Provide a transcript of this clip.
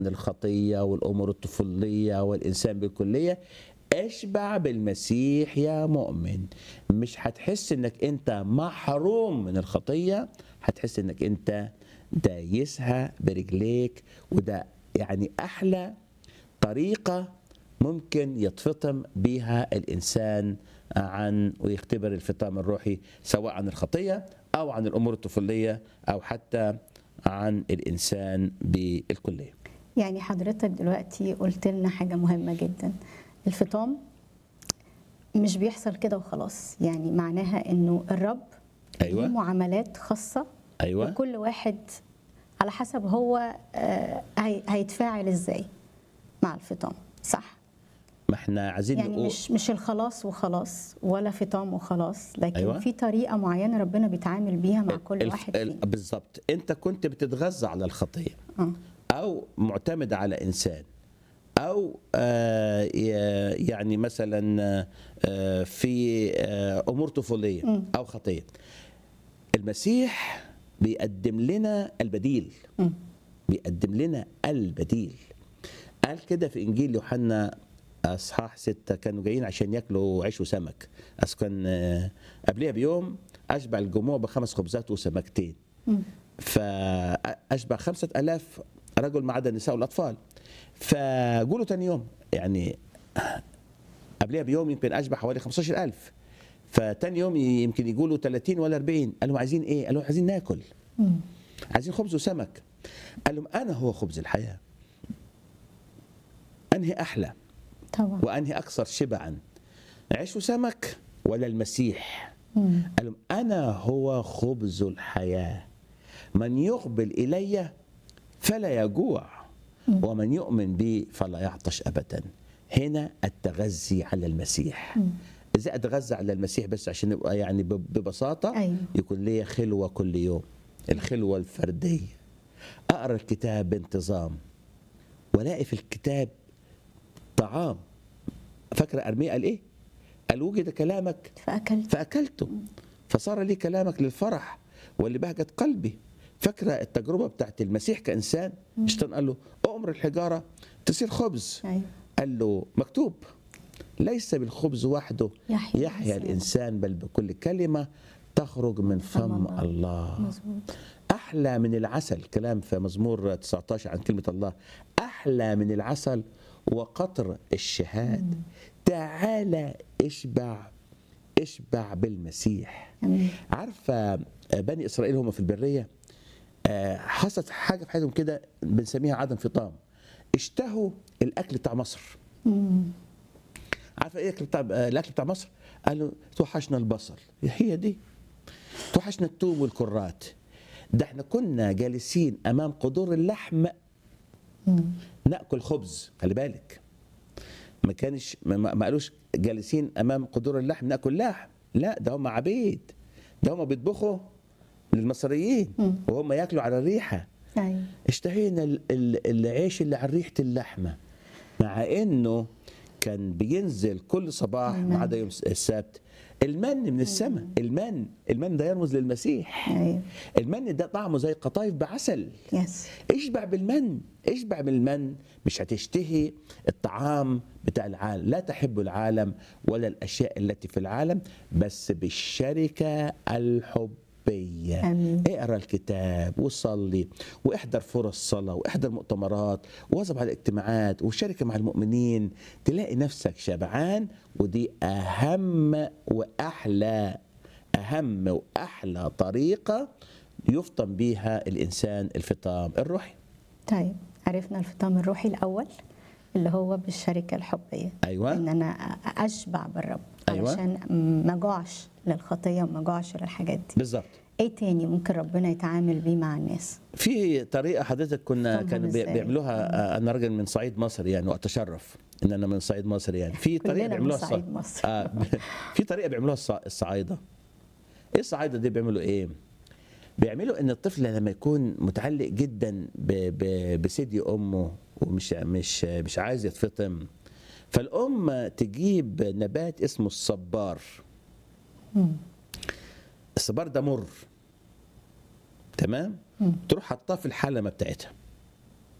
الخطية والأمور الطفولية والإنسان بالكلية اشبع بالمسيح يا مؤمن مش هتحس انك انت محروم من الخطية هتحس انك انت دايسها برجليك وده يعني احلى طريقة ممكن يتفطم بيها الانسان عن ويختبر الفطام الروحي سواء عن الخطية او عن الامور الطفولية او حتى عن الانسان بالكليه يعني حضرتك دلوقتي قلت لنا حاجة مهمة جدا الفطام مش بيحصل كده وخلاص يعني معناها انه الرب أيوة. ليه معاملات خاصة ايوه وكل واحد على حسب هو آه، هي- هيتفاعل ازاي مع الفطام صح ما احنا عايزين يعني نقول مش مش الخلاص وخلاص ولا فطام وخلاص لكن أيوة. أيوة. في طريقة معينة ربنا بيتعامل بيها مع كل الف- واحد ال- فينا بالظبط انت كنت بتتغذى على الخطيه اه او معتمد على انسان او آه ي- يعني مثلا آه في آه امور طفوليه او خطيه المسيح بيقدم لنا البديل مم. بيقدم لنا البديل قال كده في انجيل يوحنا اصحاح ستة كانوا جايين عشان ياكلوا عيش وسمك أصل كان آه، قبلها بيوم اشبع الجموع بخمس خبزات وسمكتين مم. فاشبع خمسة ألاف رجل ما عدا النساء والاطفال فقولوا تاني يوم يعني قبلها بيوم يمكن اشبع حوالي 15000 فتاني يوم يمكن يقولوا 30 ولا 40 قالوا عايزين ايه؟ قالوا عايزين ناكل مم. عايزين خبز وسمك قال لهم انا هو خبز الحياه انهي احلى طبعا وانهي اكثر شبعا عيش وسمك ولا المسيح مم. قال لهم انا هو خبز الحياه من يقبل الي فلا يجوع ومن يؤمن بي فلا يعطش ابدا هنا التغذي على المسيح ازاي اتغذى على المسيح بس عشان نبقى يعني ب- ببساطه أيوة. يكون ليا خلوه كل يوم الخلوه الفرديه اقرا الكتاب بانتظام والاقي في الكتاب طعام فاكره ارميا قال ايه؟ قال وجد كلامك فأكلت فاكلته فصار لي كلامك للفرح ولبهجه قلبي فاكره التجربه بتاعت المسيح كانسان الشيطان قال له امر الحجاره تصير خبز أيوة. قال له مكتوب ليس بالخبز وحده يحيى يحيى الإنسان. الانسان بل بكل كلمه تخرج من فم الله. الله مظبوط احلى من العسل كلام في مزمور 19 عن كلمه الله احلى من العسل وقطر الشهاد تعالى اشبع اشبع بالمسيح أمين. عارفه بني اسرائيل هم في البريه آه، حصلت حاجه في حياتهم كده بنسميها عدم فطام اشتهوا الاكل بتاع مصر مم. عارفه ايه الاكل بتاع آه، الاكل بتاع مصر قالوا توحشنا البصل هي دي توحشنا التوم والكرات ده احنا كنا جالسين امام قدور اللحم مم. ناكل خبز خلي بالك ما كانش ما, ما ما قالوش جالسين امام قدور اللحم ناكل لحم لا ده هم عبيد ده هم بيطبخوا للمصريين مم. وهم ياكلوا على الريحه أيوة. اشتهينا ال- ال- العيش اللي على ريحه اللحمه مع انه كان بينزل كل صباح ما عدا يوم السبت المن من السماء المن المن ده يرمز للمسيح أيوة. المن ده طعمه زي قطايف بعسل يس اشبع بالمن اشبع بالمن مش هتشتهي الطعام بتاع العالم لا تحب العالم ولا الاشياء التي في العالم بس بالشركه الحبيه آمين. اقرا الكتاب وصلي واحضر فرص صلاه واحضر مؤتمرات وواظب على الاجتماعات وشارك مع المؤمنين تلاقي نفسك شبعان ودي اهم واحلى اهم واحلى طريقه يفطن بيها الانسان الفطام الروحي طيب عرفنا الفطام الروحي الأول اللي هو بالشركة الحبية أيوة. إن أنا أشبع بالرب أيوة. علشان ما أجوعش للخطية وما أجوعش للحاجات دي بالظبط إيه تاني ممكن ربنا يتعامل بيه مع الناس في طريقه حضرتك كنا فطمهم كانوا بي- إزاي؟ بيعملوها آه، انا راجل من صعيد مصر يعني واتشرف ان انا من صعيد مصر يعني في طريقه كلنا من بيعملوها الص- صعيد مصر. آه في طريقه بيعملوها الص- الصعايده ايه الصعايده دي بيعملوا ايه بيعملوا ان الطفل لما يكون متعلق جدا ب ب بثدي امه ومش مش مش عايز يتفطم فالام تجيب نبات اسمه الصبار مم. الصبار ده مر تمام تروح حطاه في الحلمه بتاعتها